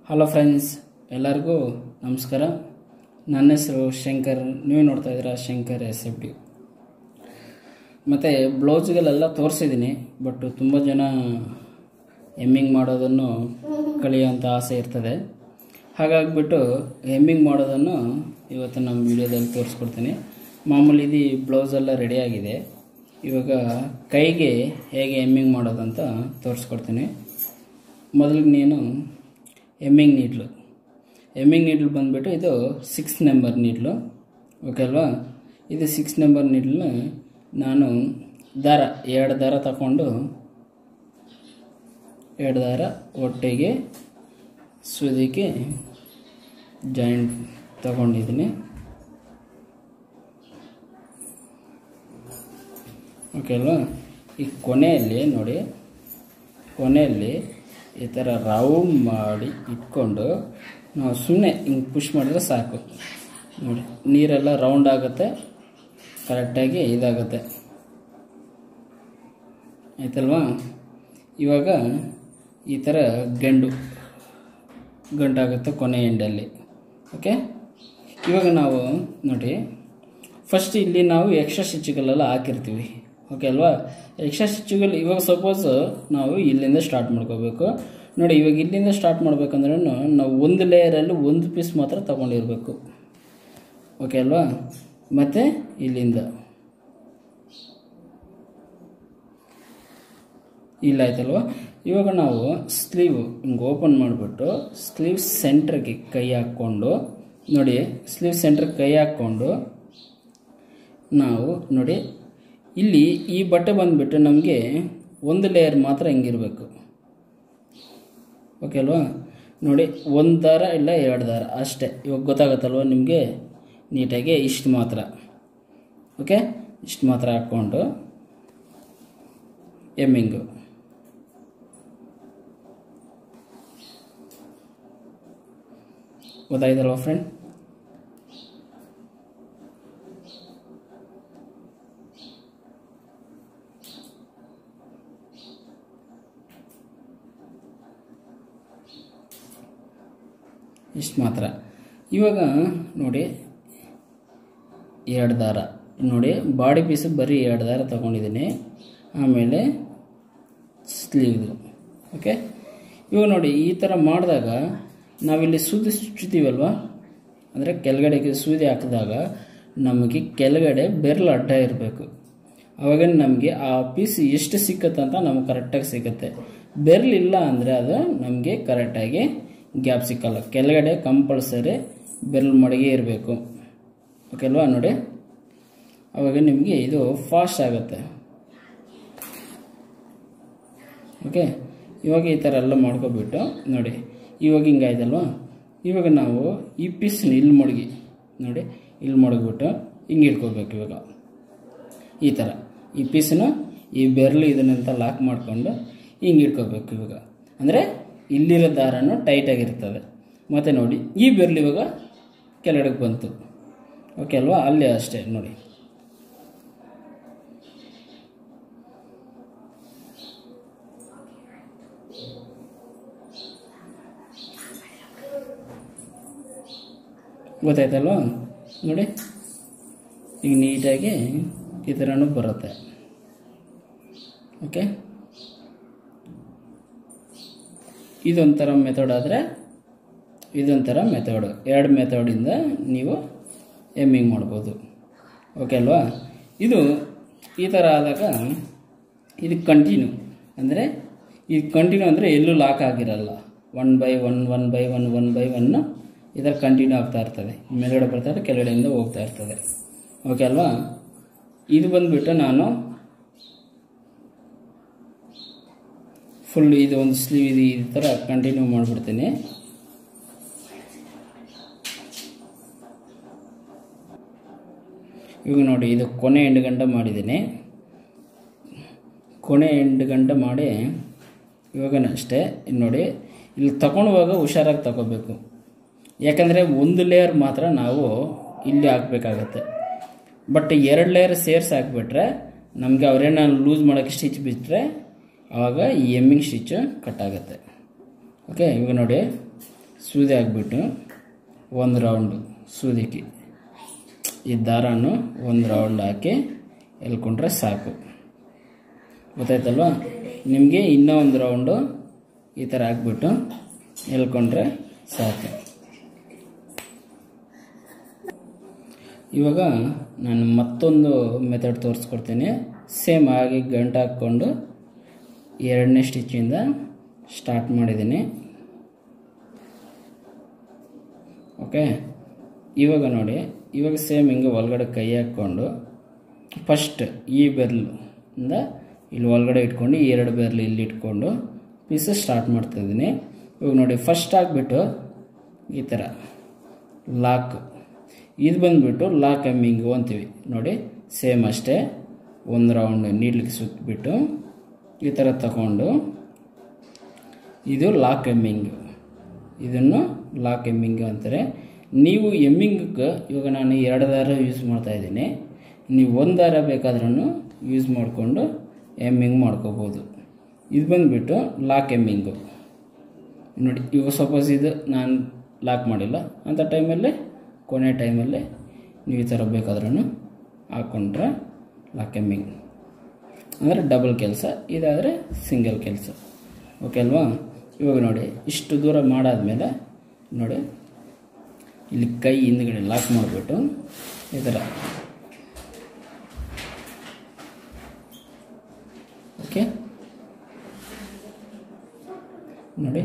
hello friends ಎಲ್ಲರಿಗೂ ನಮಸ್ಕಾರ ನನ್ನ ಹೆಸರು ಶಂಕರ್ ನೀವು ನೋಡ್ತಾ ಇದ್ದೀರಾ ಶಂಕರ್ ಎಸ್ ಎಫ್ ಡಿ ಮತ್ತು ಬ್ಲೌಸ್ಗಳೆಲ್ಲ ತೋರಿಸಿದ್ದೀನಿ ಬಟ್ ತುಂಬ ಜನ ಎಮ್ಮಿಂಗ್ ಮಾಡೋದನ್ನು ಕಲಿಯುವಂಥ ಆಸೆ ಇರ್ತದೆ ಹಾಗಾಗಿಬಿಟ್ಟು ಎಮ್ಮಿಂಗ್ ಮಾಡೋದನ್ನು ಇವತ್ತು ನಮ್ಮ ವಿಡಿಯೋದಲ್ಲಿ ತೋರಿಸ್ಕೊಡ್ತೀನಿ ಮಾಮೂಲಿ ಇದು ಬ್ಲೌಸ್ ಎಲ್ಲ ರೆಡಿಯಾಗಿದೆ ಇವಾಗ ಕೈಗೆ ಹೇಗೆ ಎಮ್ಮಿಂಗ್ ಮಾಡೋದಂತ ತೋರಿಸ್ಕೊಡ್ತೀನಿ ಮೊದಲಿಗೆ ನೀನು ಎಮ್ಮಿಂಗ್ ನೀಡ್ಲು ಎಮ್ಮಿಂಗ್ ನೀಡ್ಲು ಬಂದುಬಿಟ್ಟು ಇದು ಸಿಕ್ಸ್ ನಂಬರ್ ನೀಡ್ಲು ಓಕೆ ಅಲ್ವಾ ಇದು ಸಿಕ್ಸ್ ನಂಬರ್ ನೀಡ್ಲನ್ನ ನಾನು ದಾರ ಎರಡು ದಾರ ತಗೊಂಡು ಎರಡು ದಾರ ಒಟ್ಟಿಗೆ ಸೂದಿಗೆ ಜಾಯಿಂಟ್ ತಗೊಂಡಿದ್ದೀನಿ ಓಕೆ ಅಲ್ವಾ ಈ ಕೊನೆಯಲ್ಲಿ ನೋಡಿ ಕೊನೆಯಲ್ಲಿ ಈ ಥರ ರೌಂಡ್ ಮಾಡಿ ಇಟ್ಕೊಂಡು ನಾವು ಸುಮ್ಮನೆ ಹಿಂಗೆ ಪುಷ್ ಮಾಡಿದ್ರೆ ಸಾಕು ನೋಡಿ ನೀರೆಲ್ಲ ರೌಂಡ್ ಆಗುತ್ತೆ ಕರೆಕ್ಟಾಗಿ ಇದಾಗುತ್ತೆ ಆಯ್ತಲ್ವಾ ಇವಾಗ ಈ ಥರ ಗಂಡು ಗಂಟಾಗುತ್ತೆ ಕೊನೆ ಎಂಡಲ್ಲಿ ಓಕೆ ಇವಾಗ ನಾವು ನೋಡಿ ಫಸ್ಟ್ ಇಲ್ಲಿ ನಾವು ಎಕ್ಸ್ಟ್ರಾ ಸ್ಟಿಚ್ಗಳೆಲ್ಲ ಹಾಕಿರ್ತೀವಿ ಓಕೆ ಅಲ್ವಾ ಎಕ್ಸ್ಟ್ರಾ ಸ್ಟಿಚ್ಗಳು ಇವಾಗ ಸಪೋಸ್ ನಾವು ಇಲ್ಲಿಂದ ಸ್ಟಾರ್ಟ್ ಮಾಡ್ಕೋಬೇಕು ನೋಡಿ ಇವಾಗ ಇಲ್ಲಿಂದ ಸ್ಟಾರ್ಟ್ ಮಾಡ್ಬೇಕಂದ್ರೆ ನಾವು ಒಂದು ಲೇಯರಲ್ಲಿ ಒಂದು ಪೀಸ್ ಮಾತ್ರ ತಗೊಂಡಿರಬೇಕು ಓಕೆ ಅಲ್ವಾ ಮತ್ತು ಇಲ್ಲಿಂದ ಇಲ್ಲ ಆಯ್ತಲ್ವ ಇವಾಗ ನಾವು ಸ್ಲೀವ್ ಹಿಂಗೆ ಓಪನ್ ಮಾಡಿಬಿಟ್ಟು ಸ್ಲೀವ್ ಸೆಂಟ್ರಿಗೆ ಕೈ ಹಾಕ್ಕೊಂಡು ನೋಡಿ ಸ್ಲೀವ್ ಸೆಂಟ್ರಿಗೆ ಕೈ ಹಾಕ್ಕೊಂಡು ನಾವು ನೋಡಿ ಇಲ್ಲಿ ಈ ಬಟ್ಟೆ ಬಂದುಬಿಟ್ಟು ನಮಗೆ ಒಂದು ಲೇಯರ್ ಮಾತ್ರ ಹಿಂಗಿರಬೇಕು ಓಕೆ ಅಲ್ವಾ ನೋಡಿ ಒಂದು ದಾರ ಇಲ್ಲ ಎರಡು ದಾರ ಅಷ್ಟೇ ಇವಾಗ ಗೊತ್ತಾಗುತ್ತಲ್ವ ನಿಮಗೆ ನೀಟಾಗಿ ಇಷ್ಟು ಮಾತ್ರ ಓಕೆ ಇಷ್ಟು ಮಾತ್ರ ಹಾಕ್ಕೊಂಡು ಎಮ್ಮಿಂಗು ಗೊತ್ತಾಯ್ತಲ್ವ ಫ್ರೆಂಡ್ ಇಷ್ಟು ಮಾತ್ರ ಇವಾಗ ನೋಡಿ ಎರಡು ದಾರ ನೋಡಿ ಬಾಡಿ ಪೀಸು ಬರೀ ಎರಡು ದಾರ ತೊಗೊಂಡಿದ್ದೀನಿ ಆಮೇಲೆ ಸ್ಲೀವ್ದು ಓಕೆ ಇವಾಗ ನೋಡಿ ಈ ಥರ ಮಾಡಿದಾಗ ನಾವಿಲ್ಲಿ ಸೂದಿ ಚುಚ್ತೀವಲ್ವ ಅಂದರೆ ಕೆಳಗಡೆಗೆ ಸೂದಿ ಹಾಕಿದಾಗ ನಮಗೆ ಕೆಳಗಡೆ ಬೆರಳು ಅಡ್ಡ ಇರಬೇಕು ಅವಾಗ ನಮಗೆ ಆ ಪೀಸ್ ಎಷ್ಟು ಸಿಕ್ಕತ್ತೆ ಅಂತ ನಮಗೆ ಕರೆಕ್ಟಾಗಿ ಸಿಗುತ್ತೆ ಬೆರಳಿಲ್ಲ ಅಂದರೆ ಅದು ನಮಗೆ ಕರೆಕ್ಟಾಗಿ ಗ್ಯಾಪ್ ಸಿಕ್ಕಲ್ಲ ಕೆಳಗಡೆ ಕಂಪಲ್ಸರಿ ಬೆರಳು ಮಡಗೆ ಇರಬೇಕು ಓಕೆ ಅಲ್ವಾ ನೋಡಿ ಅವಾಗ ನಿಮಗೆ ಇದು ಫಾಸ್ಟ್ ಆಗುತ್ತೆ ಓಕೆ ಇವಾಗ ಈ ಥರ ಎಲ್ಲ ಮಾಡ್ಕೊಬಿಟ್ಟು ನೋಡಿ ಇವಾಗ ಹಿಂಗಾಯ್ತಲ್ವಾ ಇವಾಗ ನಾವು ಈ ಪೀಸ್ನ ಇಲ್ಲಿ ಮಡಗಿ ನೋಡಿ ಇಲ್ಲಿ ಮಡಗ್ಬಿಟ್ಟು ಹಿಂಗೆ ಇಟ್ಕೋಬೇಕು ಇವಾಗ ಈ ಥರ ಈ ಪೀಸನ್ನು ಈ ಬೆರಳು ಇದನ್ನೆಂತ ಲಾಕ್ ಮಾಡಿಕೊಂಡು ಹಿಂಗೆ ಇಟ್ಕೋಬೇಕು ಇವಾಗ ಅಂದರೆ ಇಲ್ಲಿರೋ ದಾರನೂ ಟೈಟಾಗಿರ್ತದೆ ಮತ್ತು ನೋಡಿ ಈ ಬೆರಳು ಇವಾಗ ಕೆಳಗಡೆಗೆ ಬಂತು ಓಕೆ ಅಲ್ವಾ ಅಲ್ಲೇ ಅಷ್ಟೇ ನೋಡಿ ಗೊತ್ತಾಯ್ತಲ್ವ ನೋಡಿ ಈಗ ನೀಟಾಗಿ ಈ ಥರನೂ ಬರುತ್ತೆ ಓಕೆ ಇದೊಂಥರ ಮೆಥಡ್ ಆದರೆ ಇದೊಂಥರ ಮೆಥಡ್ ಎರಡು ಮೆಥಡಿಂದ ನೀವು ಎಮ್ಮಿಂಗ್ ಮಾಡ್ಬೋದು ಓಕೆ ಅಲ್ವಾ ಇದು ಈ ಥರ ಆದಾಗ ಇದು ಕಂಟಿನ್ಯೂ ಅಂದರೆ ಇದು ಕಂಟಿನ್ಯೂ ಅಂದರೆ ಎಲ್ಲೂ ಲಾಕ್ ಆಗಿರಲ್ಲ one by one one by one one by one ಇದರ ಕಂಟಿನ್ಯೂ ಆಗ್ತಾ ಇರ್ತದೆ ಮೇಲ್ಗಡೆ ಬರ್ತಾರೆ ಕೆಳಗಡೆಯಿಂದ ಹೋಗ್ತಾ ಇರ್ತದೆ ಓಕೆ ಅಲ್ವಾ ಇದು ಬಂದುಬಿಟ್ಟು ನಾನು ಫುಲ್ ಇದು ಒಂದು ಸ್ಲೀವ್ ಇದು ಈ ಥರ ಕಂಟಿನ್ಯೂ ಮಾಡಿಬಿಡ್ತೀನಿ ಇವಾಗ ನೋಡಿ ಇದು ಕೊನೆ ಎಂಟು ಗಂಟೆ ಮಾಡಿದ್ದೀನಿ ಕೊನೆ ಎಂಟು ಗಂಟೆ ಮಾಡಿ ಇವಾಗನೂ ಅಷ್ಟೇ ನೋಡಿ ಇಲ್ಲಿ ತಗೊಳ್ಳುವಾಗ ಹುಷಾರಾಗಿ ತಗೋಬೇಕು ಯಾಕಂದರೆ ಒಂದು ಲೇಯರ್ ಮಾತ್ರ ನಾವು ಇಲ್ಲಿ ಹಾಕಬೇಕಾಗತ್ತೆ ಬಟ್ ಎರಡು ಲೇಯರ್ ಸೇರಿಸಿ ಹಾಕ್ಬಿಟ್ರೆ ನಮಗೆ ಅವರೇನ ಲೂಸ್ ಮಾಡೋಕ್ಕೆ ಸ್ಟಿಚ್ ಬಿಟ್ಟರೆ ಆವಾಗ ಈ ಎಮ್ಮಿಂಗ್ ಸ್ಟಿಚ್ಚು ಕಟ್ ಆಗುತ್ತೆ ಓಕೆ ಇವಾಗ ನೋಡಿ ಸೂದಿ ಹಾಕ್ಬಿಟ್ಟು ಒಂದು ರೌಂಡು ಸೂದಿಗೆ ಈ ದಾರನು ಒಂದು ರೌಂಡ್ ಹಾಕಿ ಎಲ್ಕೊಂಡ್ರೆ ಸಾಕು ಗೊತ್ತಾಯ್ತಲ್ವಾ ನಿಮಗೆ ಇನ್ನೂ ಒಂದು ರೌಂಡು ಈ ಥರ ಹಾಕ್ಬಿಟ್ಟು ಎಲ್ಕೊಂಡ್ರೆ ಸಾಕು ಇವಾಗ ನಾನು ಮತ್ತೊಂದು ಮೆಥಡ್ ತೋರಿಸ್ಕೊಡ್ತೀನಿ ಸೇಮ್ ಹಾಗೆ ಗಂಟು ಹಾಕ್ಕೊಂಡು ಎರಡನೇ ಸ್ಟಿಚ್ಚಿಂದ ಸ್ಟಾರ್ಟ್ ಮಾಡಿದ್ದೀನಿ ಓಕೆ ಇವಾಗ ನೋಡಿ ಇವಾಗ ಸೇಮ್ ಹಿಂಗೆ ಒಳಗಡೆ ಕೈ ಹಾಕ್ಕೊಂಡು ಫಸ್ಟ್ ಈ ಬೆರಳಿಂದ ಇಲ್ಲಿ ಒಳಗಡೆ ಇಟ್ಕೊಂಡು ಈ ಎರಡು ಬೆರಳು ಇಲ್ಲಿ ಇಟ್ಕೊಂಡು ಪೀಸ್ ಸ್ಟಾರ್ಟ್ ಮಾಡ್ತಾಯಿದ್ದೀನಿ ಇವಾಗ ನೋಡಿ ಫಸ್ಟ್ ಹಾಕ್ಬಿಟ್ಟು ಈ ಥರ ಲಾಕ್ ಇದು ಬಂದುಬಿಟ್ಟು ಲಾಕ್ ಎಮ್ಮಿಂಗು ಅಂತೀವಿ ನೋಡಿ ಸೇಮ್ ಅಷ್ಟೇ ಒಂದು ರೌಂಡ್ ನೀಡ್ಲಿಕ್ಕೆ ಸುತ್ತಬಿಟ್ಟು ಈ ಥರ ತಗೊಂಡು ಇದು ಲಾಕ್ ಎಮ್ಮಿಂಗು ಇದನ್ನು ಲಾಕ್ ಎಮ್ಮಿಂಗು ಅಂತಾರೆ ನೀವು ಎಮ್ಮಿಂಗಕ್ಕೆ ಇವಾಗ ನಾನು ಎರಡು ದಾರ ಯೂಸ್ ಮಾಡ್ತಾ ಇದ್ದೀನಿ ನೀವು ಒಂದು ದಾರ ಬೇಕಾದ್ರೂ ಯೂಸ್ ಮಾಡಿಕೊಂಡು ಎಮ್ಮಿಂಗ್ ಮಾಡ್ಕೋಬೋದು ಇದು ಬಂದುಬಿಟ್ಟು ಲಾಕ್ ಎಮ್ಮಿಂಗು ನೋಡಿ ಇವಾಗ ಸಪೋಸ್ ಇದು ನಾನು ಲಾಕ್ ಮಾಡಿಲ್ಲ ಅಂಥ ಟೈಮಲ್ಲಿ ಕೊನೆ ಟೈಮಲ್ಲಿ ನೀವು ಈ ಥರ ಬೇಕಾದ್ರೂ ಹಾಕ್ಕೊಂಡ್ರೆ ಲಾಕ್ ಎಮ್ಮಿಂಗ್ ಅಂದರೆ ಡಬಲ್ ಕೆಲಸ ಇದಾದರೆ ಸಿಂಗಲ್ ಕೆಲಸ ಓಕೆ ಅಲ್ವಾ ಇವಾಗ ನೋಡಿ ಇಷ್ಟು ದೂರ ಮಾಡಾದಮೇಲೆ ನೋಡಿ ಇಲ್ಲಿ ಕೈ ಹಿಂದ್ಗಡೆ ಲಾಕ್ ಮಾಡಿಬಿಟ್ಟು ಈ ಥರ ಓಕೆ ನೋಡಿ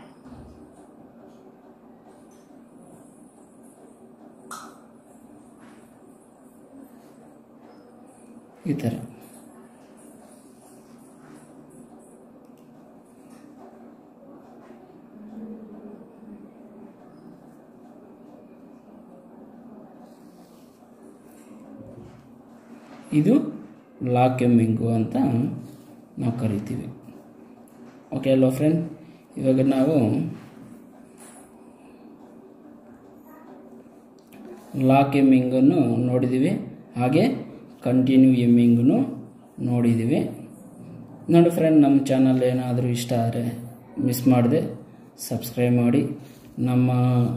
ಈ ಥರ ಇದು ಲಾಕ್ ಎಮ್ಮಿಂಗು ಅಂತ ನಾವು ಕರಿತೀವಿ ಓಕೆ ಅಲ್ವಾ ಫ್ರೆಂಡ್ ಇವಾಗ ನಾವು ಲಾಕ್ ಎಮ್ಮಿಂಗನ್ನು ನೋಡಿದ್ದೀವಿ ಹಾಗೆ ಕಂಟಿನ್ಯೂ ಎಮ್ಮಿಂಗನ್ನು ನೋಡಿದ್ದೀವಿ ನೋಡಿ ಫ್ರೆಂಡ್ ನಮ್ಮ ಚಾನಲ್ ಏನಾದರೂ ಇಷ್ಟ ಆದರೆ ಮಿಸ್ ಮಾಡಿದೆ ಸಬ್ಸ್ಕ್ರೈಬ್ ಮಾಡಿ ನಮ್ಮ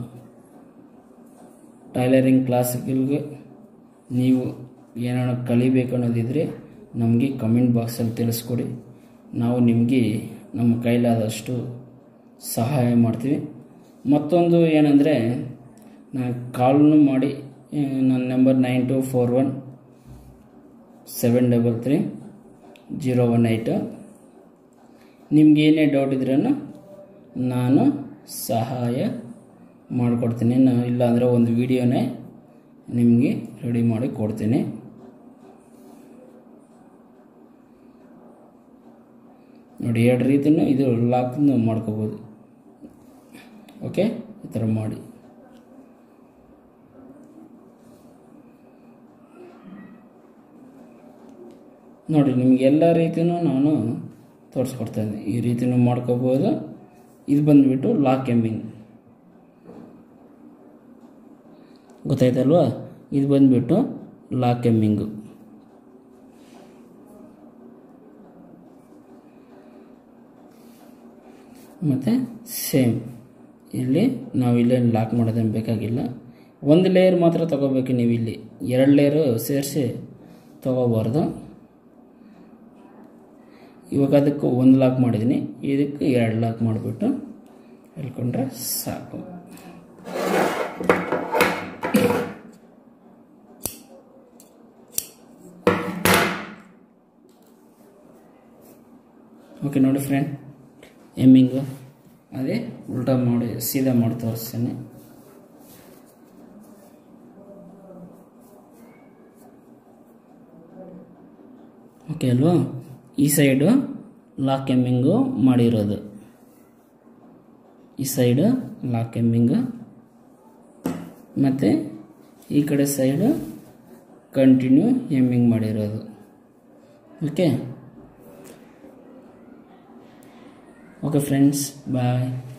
ಟೈಲರಿಂಗ್ ಕ್ಲಾಸ್ಗಳಿಗೆ ನೀವು ಏನಾರ ಕಲಿಬೇಕು ಅನ್ನೋದಿದ್ರೆ ನಮಗೆ ಕಮೆಂಟ್ ಬಾಕ್ಸಲ್ಲಿ ತಿಳಿಸ್ಕೊಡಿ ನಾವು ನಿಮಗೆ ನಮ್ಮ ಕೈಲಾದಷ್ಟು ಸಹಾಯ ಮಾಡ್ತೀವಿ ಮತ್ತೊಂದು ಏನಂದರೆ ನಾನು ಕಾಲ್ನು ಮಾಡಿ ನನ್ನ number nine two four one seven double three zero one eight ನಿಮ್ಗೆ ಏನೇ ಡೌಟ್ ಇದ್ರೂ ನಾನು ಸಹಾಯ ಮಾಡಿಕೊಡ್ತೀನಿ ನಾನು ಇಲ್ಲಾಂದರೆ ಒಂದು ವಿಡಿಯೋನೇ ನಿಮಗೆ ರೆಡಿ ಮಾಡಿ ಕೊಡ್ತೀನಿ ನೋಡಿ ಎರಡು ರೀತಿಯೂ ಇದು ಲಾಕ್ನು ಮಾಡ್ಕೋಬೋದು ಓಕೆ ಈ ಥರ ಮಾಡಿ ನೋಡಿ ನಿಮ್ಗೆ ಎಲ್ಲ ರೀತಿಯೂ ನಾನು ತೋರಿಸ್ಕೊಡ್ತಾ ಇದ್ದೀನಿ ಈ ರೀತಿಯೂ ಮಾಡ್ಕೋಬೋದು ಇದು ಬಂದುಬಿಟ್ಟು ಲಾಕ್ ಎಮ್ಮಿಂಗ್ ಗೊತ್ತಾಯ್ತಲ್ವಾ ಇದು ಬಂದುಬಿಟ್ಟು ಲಾಕ್ ಎಮ್ಮಿಂಗು ಮತ್ತು ಸೇಮ್ ಇಲ್ಲಿ ನಾವು ಇಲ್ಲೇ ಲಾಕ್ ಮಾಡೋದೇನು ಬೇಕಾಗಿಲ್ಲ ಒಂದು ಲೇಯರ್ ಮಾತ್ರ ತೊಗೋಬೇಕು ನೀವು ಇಲ್ಲಿ ಎರಡು ಲೇಯರು ಸೇರಿಸಿ ತೊಗೋಬಾರ್ದು ಇವಾಗ ಅದಕ್ಕೆ ಒಂದು ಲಾಕ್ ಮಾಡಿದ್ದೀನಿ ಇದಕ್ಕೆ ಎರಡು ಲಾಕ್ ಮಾಡಿಬಿಟ್ಟು ಹೇಳ್ಕೊಂಡ್ರೆ ಸಾಕು ಓಕೆ ನೋಡಿ ಫ್ರೆಂಡ್ ಎಮ್ಮಿಂಗು ಅದೇ ಉಲ್ಟಾ ಮಾಡಿ ಸೀದಾ ಮಾಡಿ ತೋರಿಸ್ತೀನಿ ಓಕೆ ಅಲ್ವಾ ಈ ಸೈಡು ಲಾಕ್ ಎಮ್ಮಿಂಗು ಮಾಡಿರೋದು ಈ ಸೈಡು ಲಾಕ್ ಎಮ್ಮಿಂಗು ಮತ್ತು ಈ ಕಡೆ ಸೈಡು ಕಂಟಿನ್ಯೂ ಎಮ್ಮಿಂಗ್ ಮಾಡಿರೋದು ಓಕೆ ಓಕೆ ಫ್ರೆಂಡ್ಸ್ ಬಾಯ್